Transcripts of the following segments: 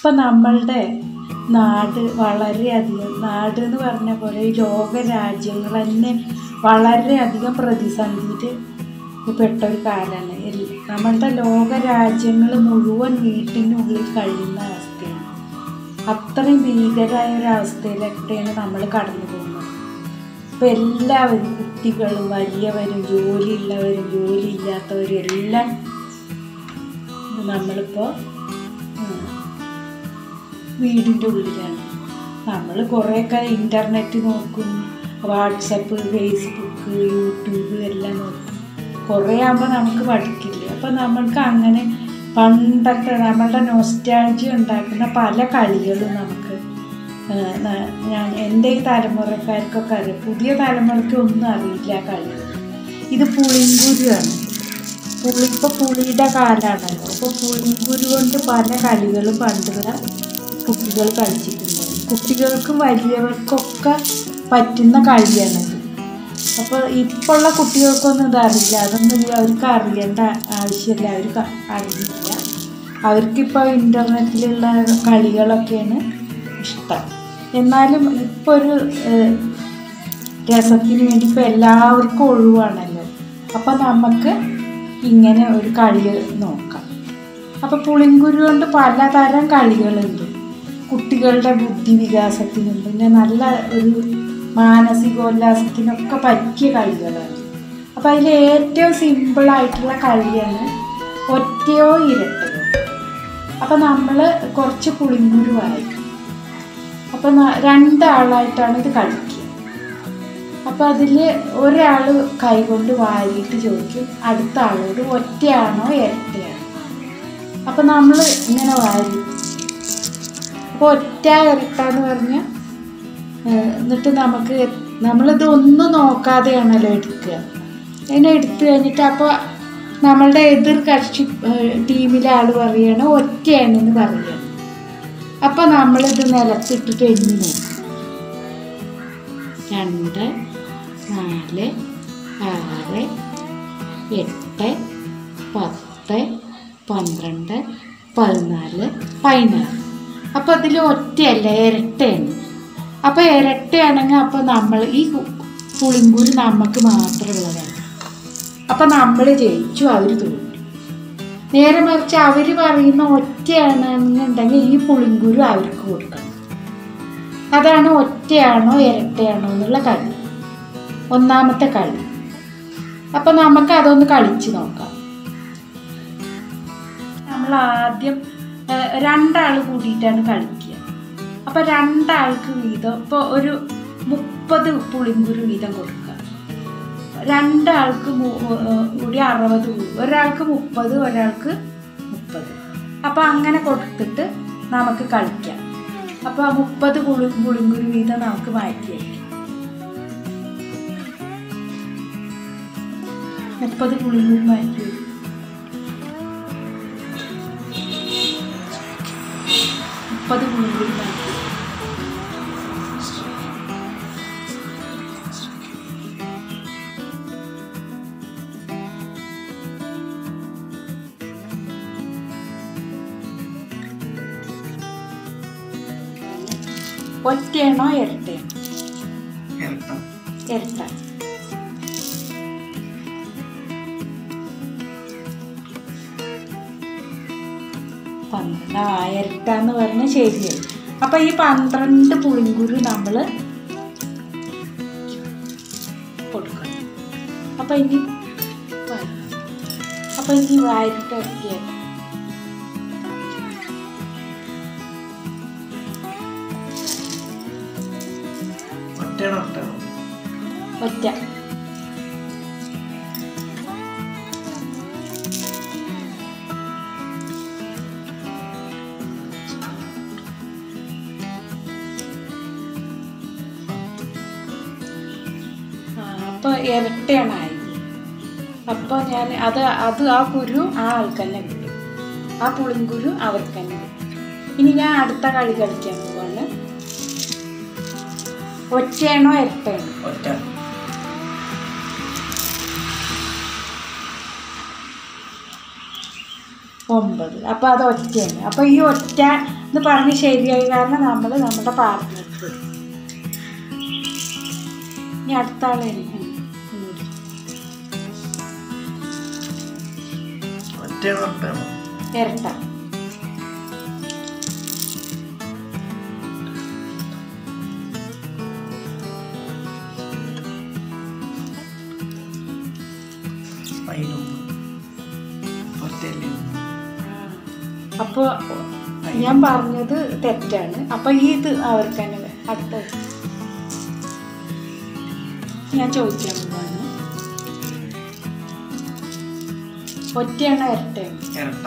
ഇപ്പം നമ്മളുടെ നാട് വളരെയധികം നാട് എന്ന് പറഞ്ഞ പോലെ ഈ ലോക രാജ്യങ്ങൾ തന്നെ വളരെയധികം പ്രതിസന്ധിയിൽ പെട്ട ഒരു കാലമാണ് എൽ- നമ്മളുടെ ലോക രാജ്യങ്ങൾ മുഴുവൻ വീട്ടിനുള്ളിൽ കഴിയുന്ന അവസ്ഥയാണ് അത്രയും ഭീകരമായ ഒരു അവസ്ഥയിലൂടെയാണ് നമ്മൾ കടന്നു പോകുന്നത് ഇപ്പം എല്ലാവരും കുട്ടികളും വലിയവരും ജോലിയുള്ളവരും ജോലിയില്ലാത്തവരും എല്ലാം നമ്മളിപ്പോൾ വീടിൻ്റെ ഉള്ളിലാണ് നമ്മൾ കുറേയൊക്കെ ഇൻ്റർനെറ്റ് നോക്കും വാട്സപ്പ് ഫേസ്ബുക്ക് യൂട്യൂബ് എല്ലാം നോക്കും കുറേ ആകുമ്പോൾ നമുക്ക് പഠിക്കില്ല അപ്പം നമ്മൾക്ക് അങ്ങനെ പണ്ടത്തെ നമ്മളുടെ നൊസ്റ്റാൾജി ഉണ്ടാക്കുന്ന പല കളികളും നമുക്ക് ആ, ന- ഞാൻ എൻ്റെ ഈ തലമുറക്കാർക്കൊക്കെ അറിയാം പുതിയ തലമുറയ്ക്ക് ഒന്നും അറിയില്ല ആ കളി ഇത് പുളിങ്കുരുവാണ് പുളി ഇപ്പോൾ പുളിയുടെ കാലമാണല്ലോ അപ്പോൾ പുളിങ്കുരു കൊണ്ട് പല കളികളും പണ്ടുള്ള കുട്ടികൾ കളിച്ചിട്ടുണ്ടായിരുന്നു കുട്ടികൾക്കും വലിയവർക്കൊക്കെ പറ്റുന്ന കളിയാണത് അപ്പോൾ ഇപ്പോൾ ഉള്ള കുട്ടികൾക്കൊന്നും ഇതറിയില്ല അതൊന്നും അവർക്ക് അറിയേണ്ട ആവശ്യമില്ല അവർക്ക് അറിയില്ല അവർക്കിപ്പോൾ ഇൻ്റർനെറ്റിലുള്ള കളികളൊക്കെയാണ് ഇഷ്ടം എന്നാലും ഇപ്പോൾ ഒരു ഏഹ്, രസത്തിന് വേണ്ടി ഇപ്പോൾ എല്ലാവർക്കും ഒഴിവാണല്ലോ അപ്പം നമുക്ക് ഇങ്ങനെ ഒരു കളി നോക്കാം അപ്പോൾ പുളിങ്കുരു കൊണ്ട് പലതരം കളികളുണ്ട് കുട്ടികളുടെ ബുദ്ധി വികാസത്തിനും പിന്നെ നല്ല ഒരു മാനസികോല്ലാസത്തിനൊക്കെ പറ്റിയ കളികളാണ് അപ്പോൾ അതിൽ ഏറ്റവും സിമ്പിളായിട്ടുള്ള കളിയാണ് ഒറ്റയോ ഇരട്ടയോ അപ്പോൾ നമ്മൾ കുറച്ച് പുളിങ്കുരു വായിക്കും അപ്പോൾ രണ്ടാളായിട്ടാണ് ഇത് കളിക്കുക അപ്പോൾ അതിൽ ഒരാൾ കൈകൊണ്ട് വാരിയിട്ട് ചോദിക്കും അടുത്ത ആളോട് ഒറ്റയാണോ ഇരട്ടയാണോ അപ്പോൾ നമ്മൾ ഇങ്ങനെ വാരി അപ്പോൾ ഒറ്റ ഇരട്ട എന്ന് പറഞ്ഞാൽ എന്നിട്ട് നമുക്ക് നമ്മളിത് ഒന്നും നോക്കാതെയാണല്ലോ എടുക്കുക അതിനെ എടുത്തു കഴിഞ്ഞിട്ട് അപ്പോൾ നമ്മളുടെ എതിർ കക്ഷി ഏഹ്, ടീമിലെ ആൾ പറയാണ് ഒറ്റയാണെന്ന് പറയുകയാണ് അപ്പോൾ നമ്മളിത് നിലത്തിട്ടിട്ട് എണ്ണി നോക്കും രണ്ട് നാല് ആറ് എട്ട് പത്ത് പന്ത്രണ്ട് പതിനാല് പതിനാറ് അപ്പോൾ അതിൽ ഒറ്റയല്ല ഇരട്ടയാണ് അപ്പോൾ ഇരട്ടയാണെങ്കിൽ അപ്പോൾ നമ്മൾ ഈ കു- പുളിങ്കൂര് നമുക്ക് മാത്രമുള്ളതാണ് അപ്പോൾ നമ്മൾ ജയിച്ചു അവർ തോറ്റു നേരെ മറിച്ച് അവർ പറയുന്ന ഒറ്റയാണെന്നുണ്ടെങ്കിൽ ഈ പുളിങ്കുരു അവർക്ക് കൊടുക്കണം അതാണ് ഒറ്റയാണോ ഇരട്ടയാണോ എന്നുള്ള കളി ഒന്നാമത്തെ കളി അപ്പം നമുക്ക് അതൊന്ന് കളിച്ച് നോക്കാം നമ്മൾ ആദ്യം ഏഹ്, രണ്ടാൾ കൂടിയിട്ടാണ് കളിക്കുക അപ്പം രണ്ടാൾക്ക് വീതം ഇപ്പോൾ ഒരു മുപ്പത് പുളിങ്കുരു വീതം കൊടുക്കുക രണ്ടാൾക്ക് മു- ഏഹ്, കൂടി അറുപത് കൂടും ഒരാൾക്ക് മുപ്പത് ഒരാൾക്ക് മുപ്പത് അപ്പം അങ്ങനെ കൊടുത്തിട്ട് നമുക്ക് കളിക്കാം അപ്പോൾ മുപ്പത് പുളി പുളിങ്കുരു വീതം നമുക്ക് മാറ്റി വയ്ക്കാം മുപ്പത് പുളിങ്കുരു മാറ്റി വയ്ക്കും മുപ്പത് പുളിങ്കുരു മാറ്റി വയ്ക്കും. ഒറ്റയാണോ ഇരട്ടയാണോ ഇരട്ട ഇരട്ട പന്ത്രണ്ട് ആ ഇരട്ട എന്ന് പറഞ്ഞാൽ ശരിയായി അപ്പൊ ഈ പന്ത്രണ്ട് പുളിങ്കുരു നമ്മൾ കൊടുക്കണം അപ്പൊ ഇനി വ- അപ്പൊ ഇനി വാരിട്ട് ഇറക്കിയാൽ ഒറ്റയാണോ ഒറ്റയാണോ ഒറ്റ ആ, അപ്പൊ ഇരട്ടയാണ് ആയത് അപ്പൊ ഞാൻ അത് അത് ആ കുരു ആ ആൾക്ക് തന്നെ കിട്ടും ആ പുളിങ്കുരു അവർക്ക് തന്നെ കിട്ടും ഇനി ഞാൻ അടുത്ത കളി കളിക്കാൻ പോവാണ് ഒറ്റയാണോ ഇരട്ടയാണോ ഒറ്റ ഒമ്പത് അപ്പോൾ അത് ഒറ്റയാണ് അപ്പോൾ ഈ ഒറ്റ എന്ന് പറഞ്ഞ് ശരിയായി കാരണം നമ്മൾ നമ്മുടെ പാർട്ട്ണർക്ക് ഇനി അടുത്ത ആളെ ഒറ്റയാണോ ഒട്ടാണോ ഇരട്ട അതിനൊന്ന് ഒറ്റയല്ലേ അപ്പോൾ ഞാൻ പറഞ്ഞത് തെറ്റാണ് അപ്പം ഈ ഇത് അവർക്ക് തന്നെ വേ- അടുത്തത് ഞാൻ ചോദിക്കാൻ പോവാണ് ഒറ്റയാണോ ഇരട്ടയാണ് ഇരട്ട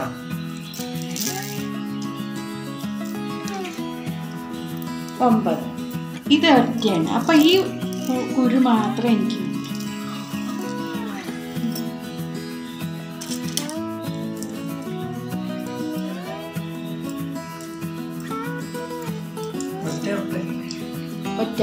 ഒമ്പത് ഇത് ഒറ്റയാണ് അപ്പം ഈ കു- കുരു മാത്രം എനിക്ക് കിട്ടി. ഒറ്റ ഒട്ട ഒറ്റ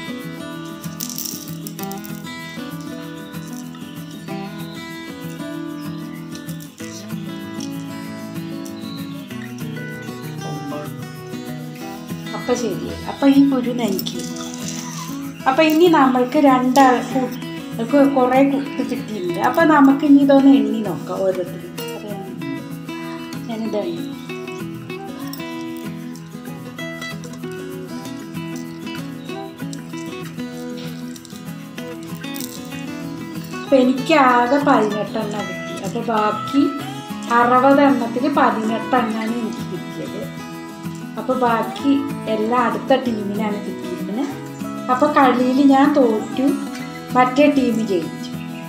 ഒമ്പത് അപ്പം ശരിയായി അപ്പം ഈ കുരു എനിക്ക് അപ്പം ഇനി നമ്മൾക്ക് രണ്ടാൾ കുറേ കുത്ത് കിട്ടിയിട്ടുണ്ട് അപ്പം നമുക്ക് ഇനി ഇതൊന്ന് എണ്ണി നോക്കാം ഓരോരുത്തരും അത് ഞാനിത് എണ്ണി അപ്പം എനിക്ക് ആകെ പതിനെട്ടെണ്ണം കിട്ടി അപ്പോൾ ബാക്കി അറുപത് എണ്ണത്തിൽ പതിനെട്ടെണ്ണമാണ് എനിക്ക് കിട്ടിയത് അപ്പോൾ ബാക്കി എല്ലാം അടുത്ത ടീമിനാണ് കിട്ടിയിരുന്നത് അപ്പോൾ കളിയിൽ ഞാൻ തോറ്റു മറ്റേ ടീം ജയിച്ചു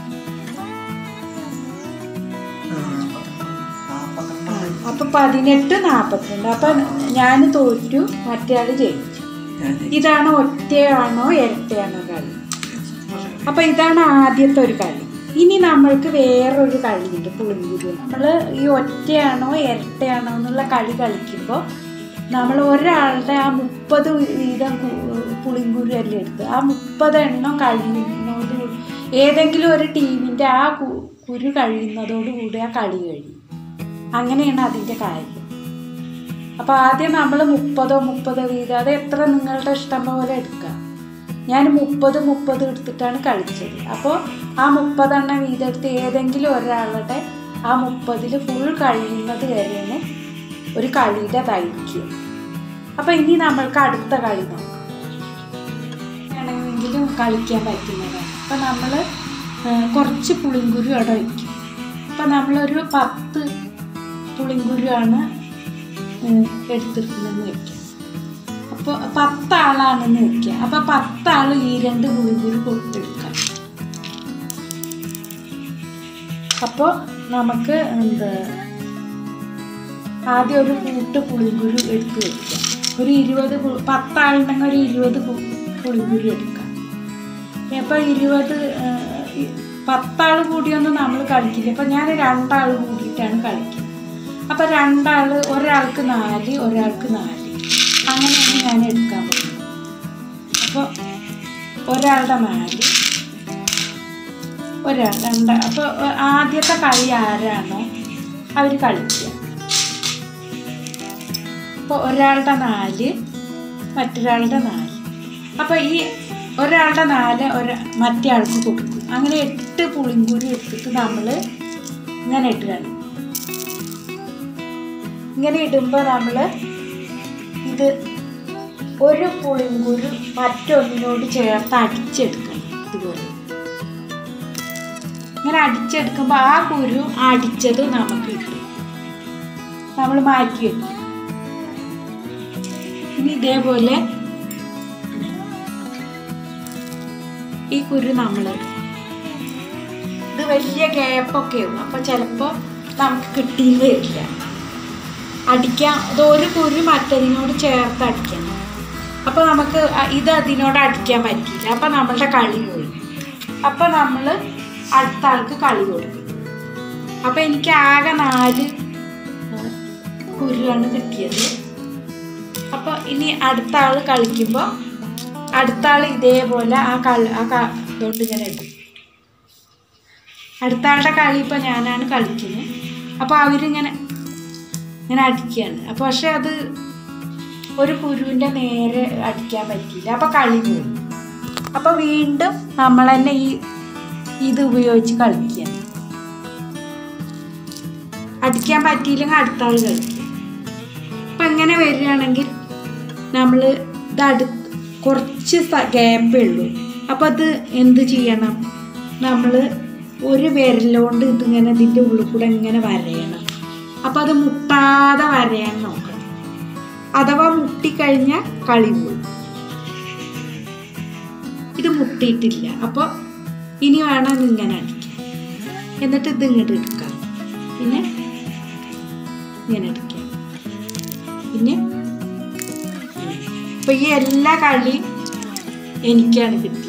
നാൽപ്പത്തെട്ട് അപ്പോൾ പതിനെട്ട് നാൽപ്പത്തിരണ്ട് അപ്പം ഞാൻ തോറ്റു മറ്റേ ആൾ ജയിച്ചു ഇതാണ് ഒറ്റയാണോ ഇരട്ടയാണോ കളി അപ്പോൾ ഇതാണ് ആദ്യത്തെ ഒരു കളി ഇനി നമ്മൾക്ക് വേറൊരു കളിയുണ്ട് പുളിങ്കുരു നമ്മൾ ഈ ഒറ്റയാണോ ഇരട്ടയാണോ എന്നുള്ള കളി കളിക്കുമ്പോൾ നമ്മൾ ഒരാളുടെ ആ മുപ്പത് വീതം കു- പുളിങ്കുരു അല്ലേ എടുത്ത് ആ മുപ്പത് എണ്ണം കഴിയുന്നതോട് ഏതെങ്കിലും ഒരു ടീമിൻ്റെ ആ കു- കുരു കഴിയുന്നതോടുകൂടി ആ കളി കഴിയും അങ്ങനെയാണ് അതിൻ്റെ കാര്യം അപ്പോൾ ആദ്യം നമ്മൾ മുപ്പതോ മുപ്പതോ വീതം അത് എത്ര നിങ്ങളുടെ ഇഷ്ടം പോലെ എടുക്കുക ഞാൻ മുപ്പത് മുപ്പത് എടുത്തിട്ടാണ് കളിച്ചത് അപ്പോൾ ആ മുപ്പതെണ്ണം വീതം എടുത്ത് ഏതെങ്കിലും ഒരാളുടെ ആ മുപ്പതിൽ ഫുൾ കഴിയുന്നത് വരെയാണ് ഒരു കളിയുടെ ദൈർഘ്യം അപ്പോൾ ഇനി നമ്മൾക്ക് അടുത്ത കളി നോക്കാം വേണമെങ്കിലും കളിക്കാൻ പറ്റുന്നതാണ് അപ്പം നമ്മൾ കുറച്ച് പുളിങ്കുരു അവിടെ വയ്ക്കും അപ്പം നമ്മളൊരു പത്ത് പുളിങ്കുരുവാണ് എടുത്തിരിക്കുന്നതെന്ന് വെക്കാം അപ്പോൾ പത്താളാണെന്ന് വെക്കുക അപ്പോൾ പത്താൾ ഈ രണ്ട് പുളിങ്കുരു കൊടുത്തെടുക്കാം അപ്പോൾ നമുക്ക് എന്താ ആദ്യം ഒരു കൂട്ട് പുളിങ്കുരു എടുത്ത് വെക്കുക ഒരു ഇരുപത് പു- പത്താളുണ്ടെങ്കിൽ ഒരു ഇരുപത് പു- പുളിങ്കുരു എടുക്കാം അപ്പോൾ ഇരുപത് പത്താൾ കൂടിയൊന്നും നമ്മൾ കളിക്കില്ല അപ്പം ഞാൻ രണ്ടാൾ കൂടിയിട്ടാണ് കളിക്കുന്നത് അപ്പം രണ്ടാൾ ഒരാൾക്ക് നാല് ഒരാൾക്ക് നാല് അങ്ങനെയാണ് ഞാൻ എടുക്കാൻ പോകുന്നത് അപ്പോൾ ഒരാളുടെ നാല് ഒരാൾ രണ്ട് അപ്പോൾ ആദ്യത്തെ കളി ആരാണോ അവർ കളിക്കുക അപ്പോൾ ഒരാളുടെ നാല് മറ്റൊരാളുടെ നാല് അപ്പോൾ ഈ ഒരാളുടെ നാല് ഒരാ മറ്റേ ആൾക്ക് കൊടുക്കും അങ്ങനെ എട്ട് പുളിങ്കുരി എടുത്തിട്ട് നമ്മൾ ഇങ്ങനെ ഇടുകയാണ് ഇങ്ങനെ ഇടുമ്പോൾ നമ്മൾ ഇത് ഒരു പുളിങ്കുരു മറ്റൊന്നിനോട് ചേർത്ത് അടിച്ചെടുക്കണം ഇതുപോലെ ഇങ്ങനെ അടിച്ചെടുക്കുമ്പോൾ ആ കുരു അടിച്ചത് നമുക്ക് കിട്ടും നമ്മൾ മാറ്റി വെക്കും ഇനി ഇതേപോലെ ഈ കുരു നമ്മൾ ഇത് വലിയ ഗ്യാപ്പൊക്കെ ആവും അപ്പോൾ ചിലപ്പോൾ നമുക്ക് കിട്ടിയെന്ന് വരില്ല അടിക്കാം ഇത് ഒരു കുരു മറ്റതിനോട് ചേർത്ത് അടിക്കണം അപ്പോൾ നമുക്ക് അ- ഇത് അതിനോട് അടിക്കാൻ പറ്റില്ല അപ്പോൾ നമ്മളുടെ കളി പോയി അപ്പോൾ നമ്മൾ അടുത്ത ആൾക്ക് കളി കൊടുക്കും അപ്പോൾ എനിക്ക് ആകെ നാല് ഏഹ്, കുരുവാണ് കിട്ടിയത് അപ്പോൾ ഇനി അടുത്ത ആൾ കളിക്കുമ്പോൾ അടുത്ത ആൾ ഇതേപോലെ ആ കളി ആ ക ഇതുകൊണ്ട് ഇങ്ങനെ ഇടും അടുത്ത ആളുടെ കളി ഇപ്പോൾ ഞാനാണ് കളിക്കുന്നത് അപ്പോൾ അവരിങ്ങനെ ഇങ്ങനെ അടിക്കുകയാണ് അപ്പോൾ പക്ഷെ അത് ഒരു കുരുവിൻ്റെ നേരെ അടിക്കാൻ പറ്റിയില്ല അപ്പോൾ കളി പോയി അപ്പോൾ വീണ്ടും നമ്മൾ തന്നെ ഈ ഇത് ഉപയോഗിച്ച് കളിക്കുക അടിക്കാൻ പറ്റിയില്ലെങ്കിൽ അടുത്ത ആൾ കളിക്കുക അപ്പം ഇങ്ങനെ വരികയാണെങ്കിൽ നമ്മൾ ഇത് അടു കുറച്ച് ഗ്യാപ്പേ ഉള്ളൂ അപ്പോൾ അത് എന്ത് ചെയ്യണം നമ്മൾ ഒരു വിരലുകൊണ്ട് ഇതിങ്ങനെ ഇതിൻ്റെ ഉള്ളിൽ കൂടെ ഇങ്ങനെ വരയണം അപ്പോൾ അത് മുട്ടാതെ വരയാൻ നോക്കണം അഥവാ മുട്ടിക്കഴിഞ്ഞാൽ കളി പോയി ഇത് മുട്ടിയിട്ടില്ല അപ്പോൾ ഇനി വേണം ഇങ്ങനെ അടിക്കാൻ എന്നിട്ട് ഇത് ഇങ്ങോട്ട് എടുക്കാം പിന്നെ ഇങ്ങനെ അടിക്കാം പിന്നെ അപ്പൊ ഈ എല്ലാ കളിയും എനിക്കാണ് കിട്ടിയത്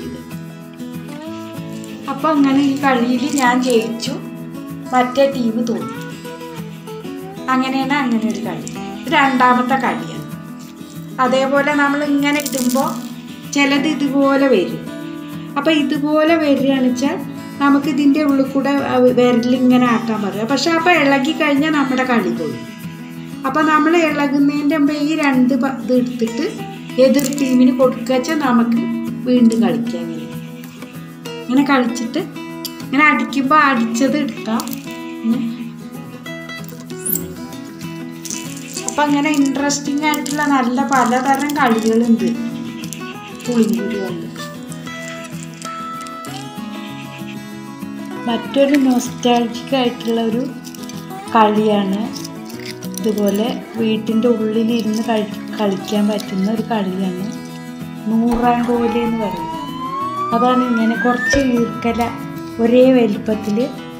അപ്പൊ അങ്ങനെ ഈ കളിയിൽ ഞാൻ ജയിച്ചു മറ്റേ ടീം തോന്നി അങ്ങനെയാണ് അങ്ങനെ ഒരു കളി രണ്ടാമത്തെ കളിയാണ് അതേപോലെ നമ്മൾ ഇങ്ങനെ ഇടുമ്പോൾ ചിലത് ഇതുപോലെ വരും അപ്പം ഇതുപോലെ വരികയാണെന്ന് വെച്ചാൽ നമുക്ക് ഇതിൻ്റെ ഉള്ളിൽ കൂടെ വിരലിങ്ങനെ ആക്കാൻ പറയാം പക്ഷെ അപ്പം ഇളകി കഴിഞ്ഞാൽ നമ്മുടെ കളി പോയി അപ്പം നമ്മൾ ഇളകുന്നതിൻ്റെ മുമ്പ് ഈ രണ്ട് പ- ഇത് എടുത്തിട്ട് എതിർ ടീമിന് കൊടുക്കുക വെച്ചാൽ നമുക്ക് വീണ്ടും കളിക്കാം ഇങ്ങനെ ഇങ്ങനെ കളിച്ചിട്ട് ഇങ്ങനെ അടിക്കുമ്പോൾ അടിച്ചത് എടുക്കാം പിന്നെ അപ്പം അങ്ങനെ ഇൻട്രസ്റ്റിംഗ് ആയിട്ടുള്ള നല്ല പലതരം കളികളുണ്ട് പുളിങ്കുരു കൊണ്ട് മറ്റൊരു നോസ്റ്റാൾജിക് ആയിട്ടുള്ള ഒരു കളിയാണ് ഇതുപോലെ വീട്ടിൻ്റെ ഉള്ളിലിരുന്ന് കളി കളിക്കാൻ പറ്റുന്ന ഒരു കളിയാണ് നൂറാം കോല് എന്ന് പറയും അതാണ് ഇങ്ങനെ കുറച്ച് ഈർക്കല ഒരേ വലിപ്പത്തിൽ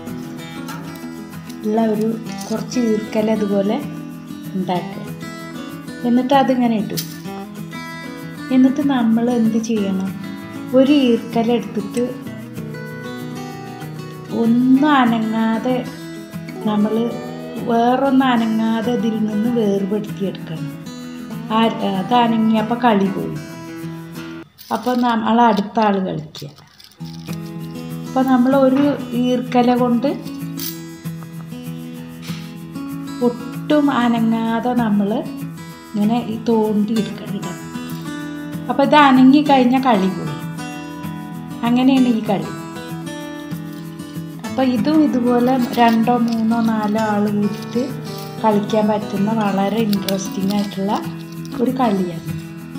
ഉള്ള ഒരു കുറച്ച് ഈർക്കല ഇതുപോലെ ഉണ്ടാക്കുക എന്നിട്ട് അതിങ്ങനെ ഇടും എന്നിട്ട് നമ്മൾ എന്ത് ചെയ്യണം ഒരു ഈർക്കല എടുത്തിട്ട് ഒന്നും അനങ്ങാതെ നമ്മൾ വേറൊന്നും അനങ്ങാതെ ഇതിൽ നിന്ന് വേർപെടുത്തിയെടുക്കണം ആ അത് അനങ്ങിയപ്പോൾ കളി പോയി അപ്പോൾ നമ്മൾ അടുത്ത ആൾ കളിക്കുക അപ്പോൾ നമ്മൾ ഒരു ഈർക്കല കൊണ്ട് ഒട്ടും അനങ്ങാതെ നമ്മൾ ഇങ്ങനെ ഈ തോണ്ടി എടുക്കണം ഇടണം അപ്പോൾ ഇത് അനങ്ങി കഴിഞ്ഞാൽ കളി പോയി അങ്ങനെയാണ് ഈ കളി അപ്പോൾ ഇതും ഇതുപോലെ രണ്ടോ മൂന്നോ നാലോ ആൾ കൂടിയിട്ട് കളിക്കാൻ പറ്റുന്ന വളരെ ഇൻട്രസ്റ്റിംഗ് ആയിട്ടുള്ള ഒരു കളിയാണ്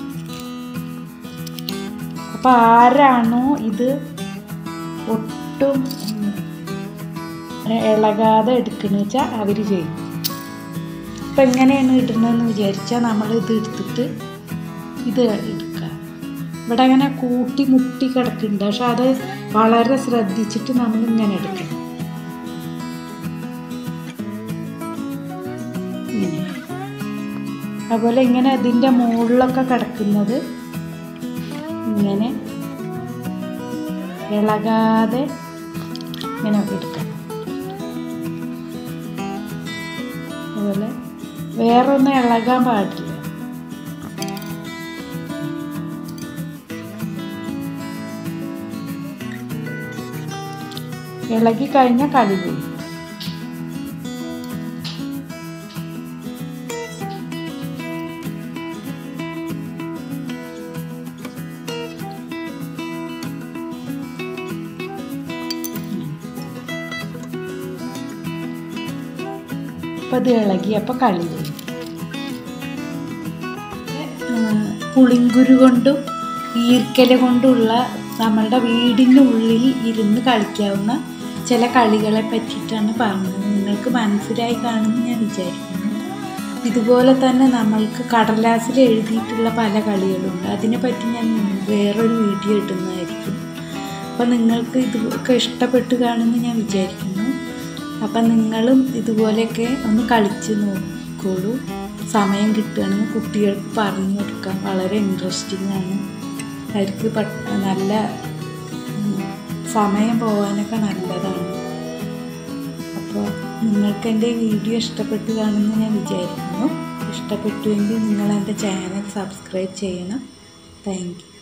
അപ്പോൾ ആരാണോ ഇത് ഒട്ടും ഉം, ഇളകാതെ എടുക്കുന്നത് വെച്ചാൽ അവർ ചെയ്യും അപ്പം എങ്ങനെയാണ് ഇടുന്നതെന്ന് വിചാരിച്ചാൽ നമ്മൾ ഇത് എടുത്തിട്ട് ഇത് എടുക്കുക ഇവിടെ അങ്ങനെ കൂട്ടി മുട്ടി കിടക്കുന്നുണ്ട് പക്ഷെ അത് വളരെ ശ്രദ്ധിച്ചിട്ട് നമ്മൾ ഇങ്ങനെ എടുക്കണം ഇങ്ങനെ അതുപോലെ ഇങ്ങനെ ഇതിൻ്റെ മുകളിലൊക്കെ കിടക്കുന്നത് ഇങ്ങനെ ഇളകാതെ ഇങ്ങനെ എടുക്കണം അതുപോലെ വേറൊന്നും ഇളകാൻ പാടില്ല ഇളകി കഴിഞ്ഞാൽ കളി പോയി അപ്പം ഇത് ഇളകി അപ്പം കളി പോയി ഉം, പുളിങ്കുരു കൊണ്ടും ഈർക്കല കൊണ്ടുള്ള നമ്മളുടെ വീടിൻ്റെ ഉള്ളിൽ ഇരുന്ന് കളിക്കാവുന്ന ചില കളികളെ പറ്റിയിട്ടാണ് പറഞ്ഞത് നിങ്ങൾക്ക് മനസ്സിലായി കാണുമെന്ന് ഞാൻ വിചാരിക്കുന്നു ഇതുപോലെ തന്നെ നമ്മൾക്ക് കടലാസിൽ എഴുതിയിട്ടുള്ള പല കളികളുണ്ട് അതിനെപ്പറ്റി ഞാൻ വേറൊരു വീഡിയോ ഇടുന്നതായിരിക്കും അപ്പം നിങ്ങൾക്ക് ഇതൊക്കെ ഇഷ്ടപ്പെട്ട് കാണുമെന്ന് ഞാൻ വിചാരിക്കുന്നു അപ്പം നിങ്ങളും ഇതുപോലെയൊക്കെ ഒന്ന് കളിച്ച് നോക്കോളൂ സമയം കിട്ടുകയാണെങ്കിൽ കുട്ടികൾക്ക് പറഞ്ഞു കൊടുക്കാം വളരെ ഇൻട്രസ്റ്റിംഗ് ആണ് അവർക്ക് പ- നല്ല ഉം, സമയം പോകാനൊക്കെ നല്ലതാണ് അപ്പോൾ നിങ്ങൾക്ക് എൻ്റെ വീഡിയോ ഇഷ്ടപ്പെട്ട് കാണുമെന്ന് ഞാൻ വിചാരിക്കുന്നു ഇഷ്ടപ്പെട്ടുവെങ്കിൽ നിങ്ങൾ എൻ്റെ ചാനൽ സബ്സ്ക്രൈബ് ചെയ്യണം താങ്ക് യു